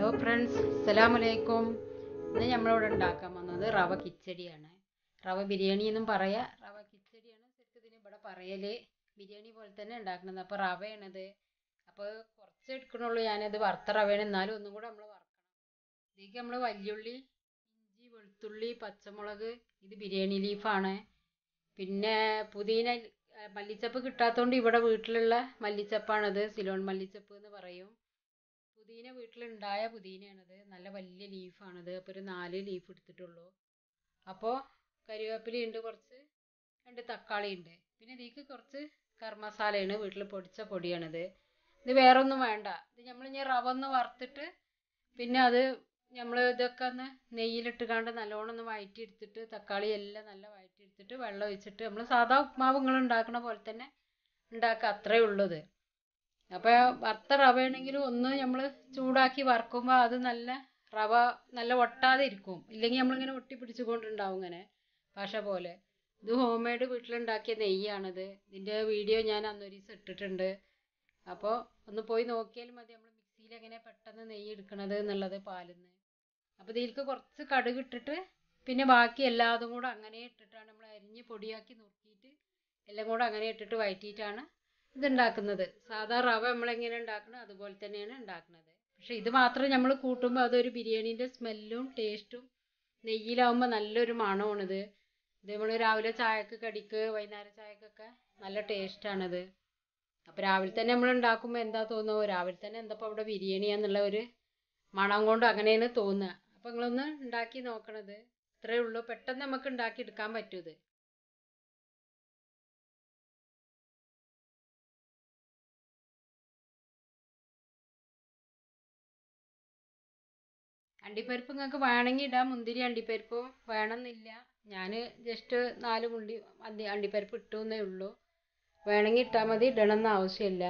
hello friends അസ്സലാമു അലൈക്കും ഇന്ന് നമ്മളിവിടെ ഉണ്ടാക്കാൻ വന്നത് റവ കിച്ചടിയാണ് റവ ബിരിയാണി എന്നും പറയാം റവ കിച്ചടിയാണ് ശരിക്കും ഇതിന് ഇവിടെ പറയല് ബിരിയാണി പോലെ തന്നെ ഉണ്ടാക്കുന്നത് അപ്പോൾ റവയാണത് അപ്പോൾ കുറച്ച് എടുക്കണുള്ളൂ ഞാനത് വറുത്ത റവയാണ് എന്നാലും ഒന്നും കൂടെ നമ്മൾ വറക്കണം ഇതിലേക്ക് നമ്മൾ വല്യുള്ളി ഇഞ്ചി വെളുത്തുള്ളി പച്ചമുളക് ഇത് ബിരിയാണി ലീഫാണ് പിന്നെ പുതിന ഏ, മല്ലിച്ചപ്പ് കിട്ടാത്തതുകൊണ്ട് ഇവിടെ വീട്ടിലുള്ള മല്ലിച്ചപ്പാണത് സിലോൺ മല്ലിച്ചപ്പ് എന്ന് പറയും പുതിന വീട്ടിലുണ്ടായ പുതിനയാണത് നല്ല വലിയ ലീഫാണത് അപ്പോൾ ഒരു നാല് ലീഫ് എടുത്തിട്ടുള്ളൂ അപ്പോൾ കരിവേപ്പിലയുണ്ട് കുറച്ച് രണ്ട് തക്കാളി ഉണ്ട് പിന്നെ ഇതിലേക്ക് കുറച്ച് കറി മസാലയാണ് വീട്ടിൽ പൊടിച്ച പൊടിയാണിത് ഇത് വേറെ ഒന്നും വേണ്ട ഇത് നമ്മൾ ഇനി റവ ഒന്ന് വറുത്തിട്ട് പിന്നെ അത് നമ്മൾ ഇതൊക്കെ ഒന്ന് നെയ്യിലിട്ട് കണ്ട് നല്ലോണം ഒന്ന് വഴറ്റിയെടുത്തിട്ട് തക്കാളി എല്ലാം നല്ല വഴറ്റിയെടുത്തിട്ട് വെള്ളം ഒഴിച്ചിട്ട് നമ്മൾ സാധാ ഉപ്മാവ് നിങ്ങൾ ഉണ്ടാക്കണ പോലെ തന്നെ ഉണ്ടാക്കുക അത്രേ ഉള്ളത് അപ്പോൾ വറുത്ത റവ ആണെങ്കിലും ഒന്ന് നമ്മൾ ചൂടാക്കി വറുക്കുമ്പോൾ അത് നല്ല റവ നല്ല ഒട്ടാതെ ഇരിക്കും ഇല്ലെങ്കിൽ നമ്മളിങ്ങനെ ഒട്ടി പിടിച്ചുകൊണ്ടുണ്ടാവും ഇങ്ങനെ പശ പോലെ ഇത് ഹോം മെയ്ഡ് വീട്ടിലുണ്ടാക്കിയ നെയ്യാണിത് ഇതിൻ്റെ വീഡിയോ ഞാൻ അന്നൊരു ദിവസം ഇട്ടിട്ടുണ്ട് അപ്പോൾ ഒന്ന് പോയി നോക്കിയാൽ മതി നമ്മൾ മിക്സിയിൽ എങ്ങനെ പെട്ടെന്ന് നെയ്യ് എടുക്കണത് എന്നുള്ളത് പാലിന്ന് അപ്പോൾ ഇതിലേക്ക് കുറച്ച് കടുക് ഇട്ടിട്ട് പിന്നെ ബാക്കി എല്ലാതും കൂടെ അങ്ങനെ ഇട്ടിട്ടാണ് നമ്മൾ അരിഞ്ഞ് പൊടിയാക്കി നുറുക്കിയിട്ട് എല്ലാം കൂടെ അങ്ങനെ ഇട്ടിട്ട് വഴറ്റിയിട്ടാണ് ഇതുണ്ടാക്കുന്നത് സാധാ റവ നമ്മളെങ്ങനെ ഉണ്ടാക്കണം അതുപോലെ തന്നെയാണ് ഉണ്ടാക്കുന്നത് പക്ഷേ ഇത് മാത്രം നമ്മൾ കൂട്ടുമ്പോൾ അതൊരു ബിരിയാണീൻ്റെ സ്മെല്ലും ടേസ്റ്റും നെയ്യിലാവുമ്പോൾ നല്ലൊരു മണമാണിത് ഇത് നമ്മൾ രാവിലെ ചായക്ക് കടിക്ക് വൈകുന്നേരം ചായക്കൊക്കെ നല്ല ടേസ്റ്റാണത് അപ്പോൾ രാവിലെ തന്നെ നമ്മൾ ഉണ്ടാക്കുമ്പോൾ എന്താ തോന്നുക രാവിലെ തന്നെ എന്താ ഇപ്പോൾ ഇവിടെ ബിരിയാണിയാന്നുള്ള ഒരു മണം കൊണ്ട് അങ്ങനെയാണ് തോന്നുക അപ്പോൾ നിങ്ങളൊന്ന് ഉണ്ടാക്കി നോക്കണത് ഇത്രയേ ഉള്ളൂ പെട്ടെന്ന് നമുക്ക് ഉണ്ടാക്കി എടുക്കാൻ പറ്റും ഇത് അണ്ടിപ്പരിപ്പ് നിങ്ങൾക്ക് വേണമെങ്കിൽ ഇടാം മുന്തിരി അണ്ടിപ്പരിപ്പും വേണമെന്നില്ല ഞാൻ ജസ്റ്റ് നാല് മുണ്ടി അണ്ടി അണ്ടിപ്പരിപ്പ് ഇട്ടു എന്നേ ഉള്ളൂ വേണമെങ്കിൽ ഇട്ടാൽ മതി ഇടണമെന്ന് ആവശ്യമില്ല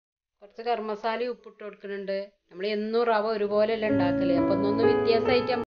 കുറച്ച് ഗരം മസാലയും ഉപ്പിട്ട് കൊടുക്കുന്നുണ്ട് നമ്മൾ എന്നും റവ ഒരുപോലെയല്ല ഉണ്ടാക്കല് അപ്പോൾ ഒന്നൊന്ന് വ്യത്യാസമായിട്ട്